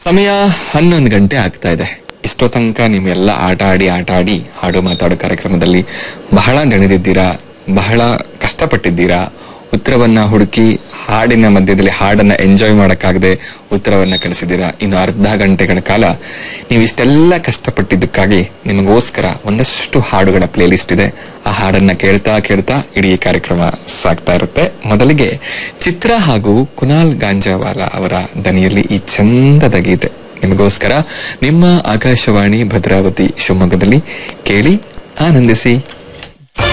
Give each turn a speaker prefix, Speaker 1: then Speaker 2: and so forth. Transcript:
Speaker 1: ಸಮಯ ಹನ್ನೊಂದು ಗಂಟೆ ಆಗ್ತಾ ಇದೆ ಇಷ್ಟೋ ತನಕ ನೀವೆಲ್ಲ ಆಟ ಆಡಿ ಆಟ ಆಡಿ ಹಾಡು ಮಾತಾಡೋ ಕಾರ್ಯಕ್ರಮದಲ್ಲಿ ಬಹಳ ದಣಿದಿದ್ದೀರಾ ಬಹಳ ಕಷ್ಟಪಟ್ಟಿದ್ದೀರಾ ಉತ್ತರವನ್ನ ಹುಡುಕಿ ಹಾಡಿನ ಮಧ್ಯದಲ್ಲಿ ಹಾಡನ್ನ ಎಂಜಾಯ್ ಮಾಡಕ್ಕಾಗದೆ ಉತ್ತರವನ್ನ ಕಳಿಸಿದ್ದೀರಾ ಇನ್ನು ಅರ್ಧ ಗಂಟೆಗಳ ಕಾಲ ನೀವು ಇಷ್ಟೆಲ್ಲ ಕಷ್ಟಪಟ್ಟಿದ್ದಕ್ಕಾಗಿ ನಿಮಗೋಸ್ಕರ ಒಂದಷ್ಟು ಹಾಡುಗಳ ಪ್ಲೇ ಲಿಸ್ಟ್ ಇದೆ ಆ ಹಾಡನ್ನ ಕೇಳ್ತಾ ಕೇಳ್ತಾ ಇಡೀ ಕಾರ್ಯಕ್ರಮ ಸಾಗ್ತಾ ಇರುತ್ತೆ ಮೊದಲಿಗೆ ಚಿತ್ರ ಹಾಗೂ ಕುನಾಲ್ ಗಾಂಜಾವಾಲ ಅವರ ದನಿಯಲ್ಲಿ ಈ ಚಂದದ ಗೀತೆ ನಿಮಗೋಸ್ಕರ ನಿಮ್ಮ ಆಕಾಶವಾಣಿ ಭದ್ರಾವತಿ ಶಿವಮೊಗ್ಗದಲ್ಲಿ ಕೇಳಿ ಆನಂದಿಸಿ